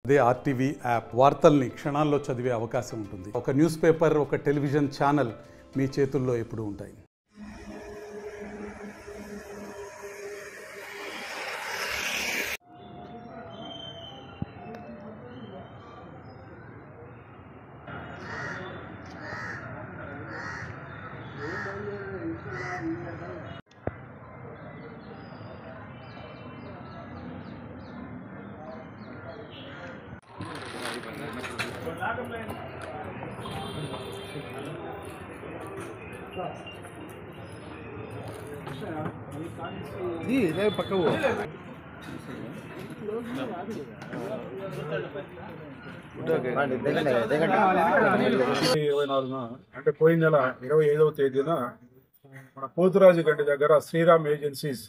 అదే RTV app వార్తల్ని క్షణాల్లో చదివే అవకాశం ఉంటుంది ఒక న్యూస్ పేపర్ ఒక టెలివిజన్ ఛానల్ మీ చేతుల్లో ఎప్పుడూ ఉంటాయి ఇరవై నాలుగున అంటే పోయిన నెల ఇరవై ఐదవ తేదీన మన పోతురాజు గడ్డి దగ్గర శ్రీరామ్ ఏజెన్సీస్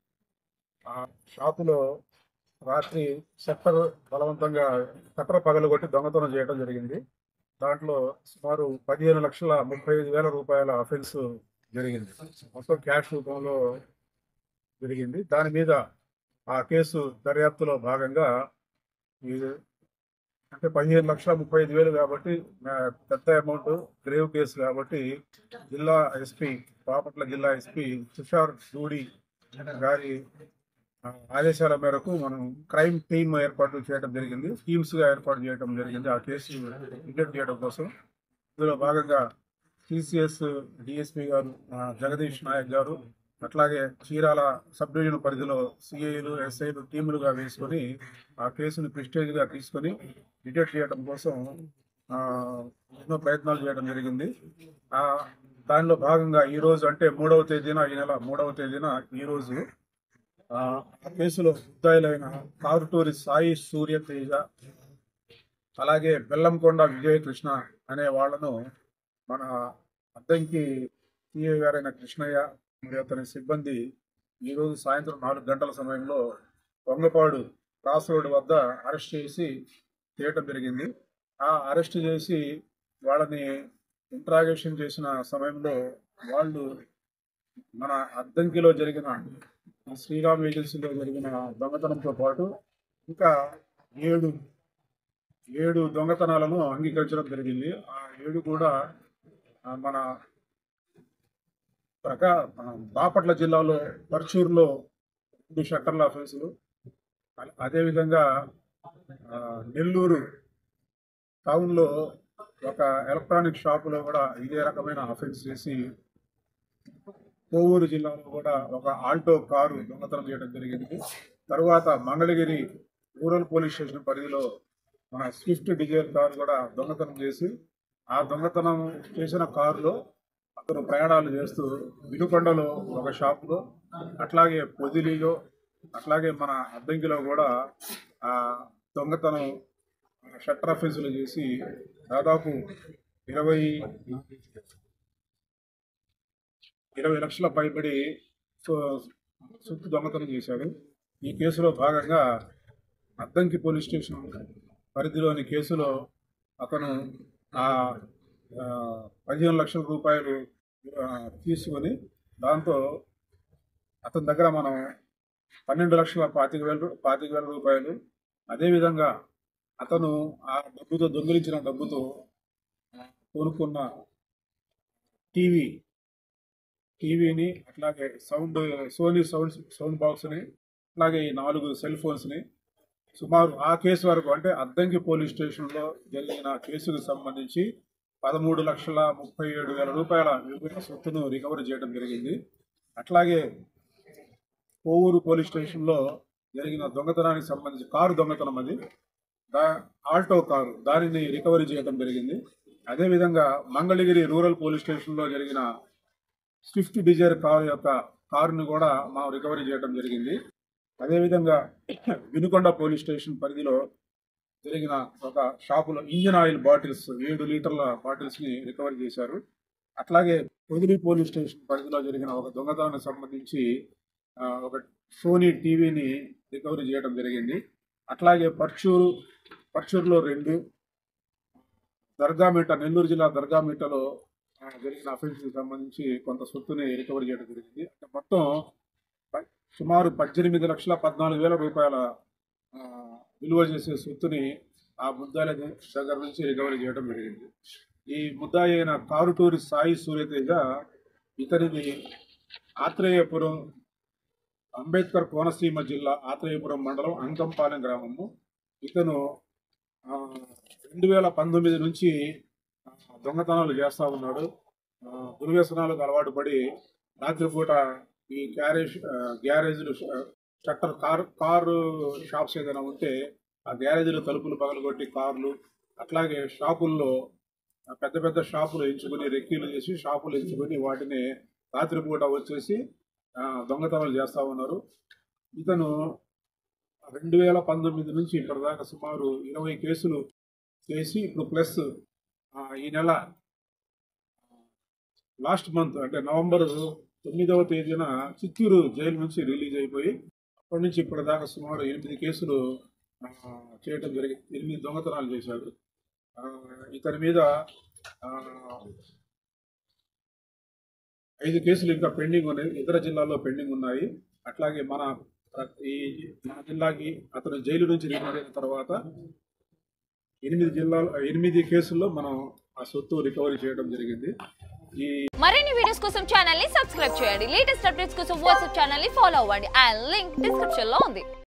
ఆ షాపులో రాత్రి షట్టర్ బలవంతంగా షట్టర్ పగలగొట్టి దొంగతనం చేయడం జరిగింది దాంట్లో సుమారు పదిహేను లక్షల ముప్పై ఐదు వేల రూపాయల అఫెన్స్ జరిగింది మొత్తం క్యాష్ రూపంలో జరిగింది దాని మీద ఆ కేసు దర్యాప్తులో భాగంగా ఇది అంటే పదిహేను లక్షల ముప్పై ఐదు వేలు కాబట్టి ఆ, పెద్ద అమౌంట్ గ్రేవ్ కేసు కాబట్టి జిల్లా ఎస్పీ బాపట్ల జిల్లా ఎస్పీ తుషార్ డూడి గారి ఆ, ఆదేశాల మేరకు మనం క్రైమ్ టీమ్ ఏర్పాటు చేయడం జరిగింది టీమ్స్ గా ఏర్పాటు చేయడం జరిగింది ఆ కేసు ఇంటెక్ట్ చేయడం కోసం ఇందులో భాగంగా సిసిఎస్ డిఎస్పీ గారు ఆ, జగదీష్ నాయక్ గారు అట్లాగే చీరాల సబ్ డివిజన్ పరిధిలో సిఐలు ఎస్ఐలు టీములుగా వేసుకొని ఆ కేసును ప్రిస్టేజ్ గా తీసుకొని డిటెక్ట్ చేయడం కోసం ఆ, ఎన్నో ప్రయత్నాలు చేయడం జరిగింది ఆ దానిలో భాగంగా ఈ రోజు అంటే మూడవ తేదీన ఈ నెల మూడవ తేదీన ఈ రోజు ఆ ఆ కేసులో ముద్దాయిలైన కారుటూరి సాయి సూర్య తేజ అలాగే బెల్లంకొండ విజయకృష్ణ అనే వాళ్ళను మన అద్దంకి సిఐ గారైన కృష్ణయ్య మరియు అతని సిబ్బంది ఈరోజు సాయంత్రం నాలుగు గంటల సమయంలో పొంగపాడు క్రాస్ రోడ్ వద్ద అరెస్ట్ చేసి చేయటం జరిగింది ఆ అరెస్ట్ చేసి వాళ్ళని ఇంట్రాగేషన్ చేసిన సమయంలో వాళ్ళు మన అద్దంకిలో జరిగిన శ్రీరామ్ ఏజెన్సీలో జరిగిన దొంగతనంతో పాటు ఇంకా ఏడు ఏడు దొంగతనాలను అంగీకరించడం జరిగింది ఆ ఏడు కూడా ఆ, మన ప్రకా మన బాపట్ల జిల్లాలో పర్చూరులో రెండు షట్టర్ల ఆఫీసులు అ- అదేవిధంగా ఆ, నెల్లూరు టౌన్లో ఒక ఎలక్ట్రానిక్ షాపులో కూడా ఇదే రకమైన అఫెన్స్ చేసి కోవూరు జిల్లాలో కూడా ఒక ఆల్టో కారు దొంగతనం చేయడం జరిగింది తరువాత మంగళగిరి రూరల్ పోలీస్ స్టేషన్ పరిధిలో మన స్విఫ్ట్ డిజైర్ కారు కూడా దొంగతనం చేసి ఆ దొంగతనం చేసిన కారులో అతను ప్రయాణాలు చేస్తూ వినుకొండలో ఒక షాపులో అట్లాగే పొదిలిలో అట్లాగే మన అద్దంకిలో కూడా ఆ దొంగతనం షట్టర్ అఫెన్సులు చేసి దాదాపు ఇరవై ఇరవై లక్షల పైబడి సో- సొత్తు దొంగతనం చేశాడు ఈ కేసులో భాగంగా అద్దంకి పోలీస్ స్టేషన్ పరిధిలోని కేసులో అతను ఆ ఆ, పదిహేను లక్షల రూపాయలు ఆ, తీసుకొని దాంతో అతని దగ్గర మనం పన్నెండు లక్షల పాతిక వేల రూ- పాతిక వేల రూపాయలు అదేవిధంగా అతను ఆ డబ్బుతో దొంగిలించిన డబ్బుతో కొనుక్కున్న టీవీ టీవీని అట్లాగే సౌండ్ సోనీ సౌండ్ సౌండ్ బాక్స్ని అట్లాగే ఈ నాలుగు సెల్ ఫోన్స్ని సుమారు ఆ కేసు వరకు అంటే అద్దంకి పోలీస్ స్టేషన్లో జరిగిన కేసుకు సంబంధించి పదమూడు లక్షల ముప్పై ఏడు వేల రూపాయల విలువైన సొత్తును రికవరీ చేయడం జరిగింది అట్లాగే కోవూరు పోలీస్ స్టేషన్లో జరిగిన దొంగతనానికి సంబంధించి కారు దొంగతనం అది దా ఆల్టో కారు దానిని రికవరీ చేయడం జరిగింది అదేవిధంగా మంగళగిరి రూరల్ పోలీస్ స్టేషన్లో జరిగిన స్విఫ్ట్ డిజైర్ కారు యొక్క కారుని కూడా మనం రికవరీ చేయడం జరిగింది అదేవిధంగా వినుకొండ పోలీస్ స్టేషన్ పరిధిలో జరిగిన ఒక షాపులో ఇంజిన్ ఆయిల్ బాటిల్స్ ఏడు లీటర్ల బాటిల్స్ ని రికవరీ చేశారు అట్లాగే పొదిలి పోలీస్ స్టేషన్ పరిధిలో జరిగిన ఒక దొంగతనానికి సంబంధించి ఆ, ఒక సోనీ టీవీని రికవరీ చేయడం జరిగింది అట్లాగే పర్చూరు పర్చూరులో రెండు దర్గామిట్ట నెల్లూరు జిల్లా దర్గామిట్టలో ఆ, జరిగిన అఫెన్స్కి సంబంధించి కొంత సొత్తుని రికవరీ చేయడం జరిగింది అంటే మొత్తం ప- సుమారు పద్దెనిమిది లక్షల పద్నాలుగు వేల రూపాయల ఆ, విలువ చేసే సొత్తుని ఆ ముద్దాయిల దగ్గర నుంచి రికవరీ చేయడం జరిగింది ఈ ముద్దాయి అయిన కారుటూరి సాయి సూర్యతేజ ఇతనిది ఆత్రేయపురం అంబేద్కర్ కోనసీమ జిల్లా ఆత్రేయపురం మండలం అంకంపాలెం గ్రామము ఇతను ఆ, రెండు వేల పంతొమ్మిది నుంచి ఆ, దొంగతనాలు చేస్తూ ఉన్నాడు ఆ, దుర్వ్యసనాలకు అలవాటు పడి రాత్రిపూట ఈ గ్యారేజ్ ఆ, గ్యారేజ్లు ష- షట్టర్ కార్ కారు షాప్స్ ఏదైనా ఉంటే ఆ గ్యారేజ్లు తలుపులు పగలగొట్టి కార్లు అట్లాగే షాపుల్లో ఆ, పెద్ద పెద్ద షాపులు ఎంచుకొని రెక్కీలు చేసి షాపులు ఎంచుకొని వాటిని రాత్రిపూట వచ్చేసి ఆ, దొంగతనాలు చేస్తూ ఉన్నారు ఇతను రెండు వేల పంతొమ్మిది నుంచి ఇప్పటిదాకా సుమారు ఇరవై కేసులు చేసి ఇప్పుడు ప్లస్ ఆ, ఈ నెల లాస్ట్ మంత్ అంటే నవంబర్ తొమ్మిదవ తేదీన చిత్తూరు జైలు నుంచి రిలీజ్ అయిపోయి అప్పటి నుంచి ఇప్పటిదాకా సుమారు ఎనిమిది కేసులు ఆ, చేయటం జరిగింది ఎనిమిది దొంగతనాలు చేశాడు ఆ, ఇతని మీద ఆ, ఐదు కేసులు ఇంకా పెండింగ్ ఉన్నాయి ఇతర జిల్లాల్లో పెండింగ్ ఉన్నాయి అట్లాగే మన ప్ర- ఈ మన జిల్లాకి అతను జైలు నుంచి రిలీజ్ అయిన తర్వాత ఎనిమిది జిల్లాలు ఎనిమిది కేసుల్లో మనం ఆ సొత్తు రికవరీ చేయడం జరిగింది ఈ మరిన్ని వీడియోస్ కోసం ఛానల్ ని సబ్స్క్రైబ్ చేయండి లేటెస్ట్ అప్డేట్స్ కోసం వాట్సాప్ ఛానల్ ని ఫాలో అవ్వండి అండ్ లింక్ డిస్క్రిప్షన్ లో ఉంది